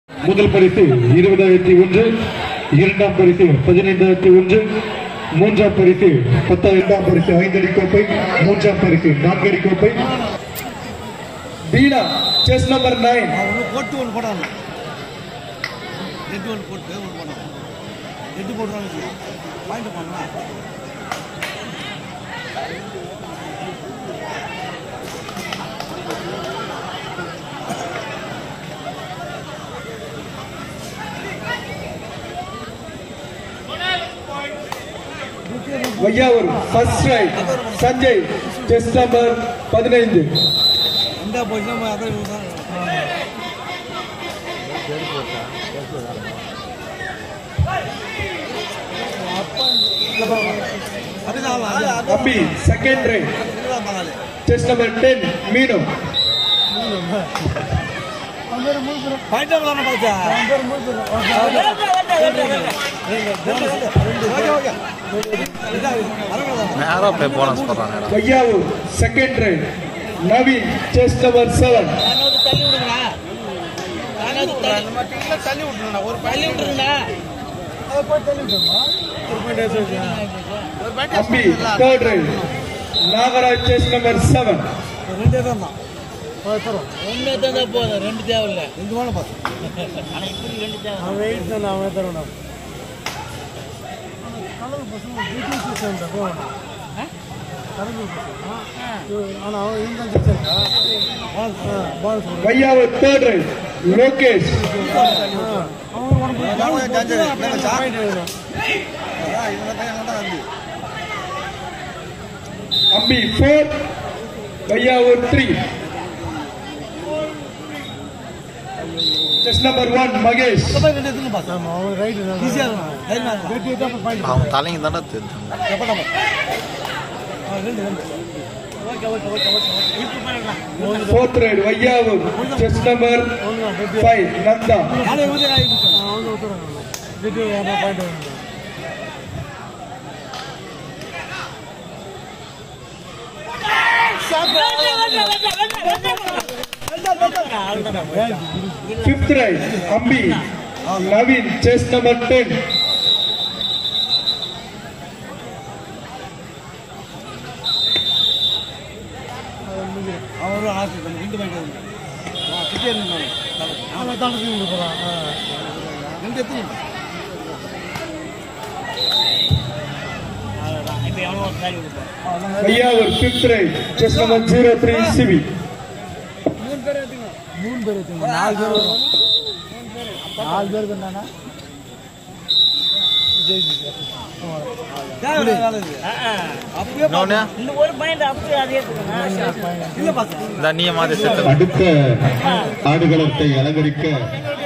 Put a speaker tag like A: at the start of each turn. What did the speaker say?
A: முதல் பரிசு இருபதாயிரத்தி ஒன்று இரண்டாம் பரிசு பதினைந்தாயிரத்தி ஒன்று மூன்றாம் பரிசு பத்தாயிரம் பரிசு ஐந்தடி கோப்பை மூன்றாம் பரிசு நான்கடி கோப்பை
B: பீனா செஸ் நம்பர் நைன்
C: ஒன்று போட்டு ஒன்று போடணும் எட்டு ஒன்று போட்டு ஒன்று போடணும் எட்டு போட்டுருவாங்க பாயிண்ட் பண்ணலாம்
B: Vaiyavur first right Sanjay chess number பதினைந்து
C: எந்த பொசிஷன் அதான் இவங்க தான் அப்படிதான்
B: அம்பி செகண்ட் ரைட்
C: இதுதான் பண்ணாது
B: செஸ் நம்பர் டென் மீனு
C: பாயிண்ட் பண்ணலாம் பார்த்தா ஓகே ஓகே
D: நேராக போய் போனஸ் போடுறாங்க
B: Vaiyavur second right Naveen chess number seven
C: தள்ளி விட்டுருண்ணா ஒரு
E: தள்ளி விட்டுருங்கண்ணா
B: Ambi third right Nagaraj chess number seven
C: ரெண்டே தான் தான்
E: ஒன்று தந்தா போதும் ரெண்டு தேவையில்ல
C: ரெண்டு வேணும் பார்த்து
E: ஆனால் இப்படி ரெண்டு தேவை
C: அவன் வெயிட் தான் அவன் தரணும்
B: Vaiyavur third right Lokesh Ambi four Vaiyavur three chess number one Mahesh
D: அவங்க தலைங்க தானே தெரியும்
B: fourth right Vaiyavur chess number five Nanda fifth right Ambi Naveen chess number ten
C: அவரும் ஆசை ரெண்டு பாயிண்ட் கிட்டே இருந்தாங்க ரெண்டு எத்தனை
E: இப்போ எவ்வளோ ஒரு சாரி கொடுப்போம்
B: Vaiyavur fifth right chess number zero three சிவி
C: மூணு பேர் எடுத்துங்க நாலு பேர் வரும் நாலு பேர் இருந்தானா அப்படியே
D: இன்னொன்று
E: இந்த ஒரு பாயிண்ட் அப்படியே அதே கொடுங்க
C: இல்ல பாத்து
D: இந்த நீ மாதிரி செத்து
A: அடுத்த ஆடுகளத்தை அலங்கரிக்க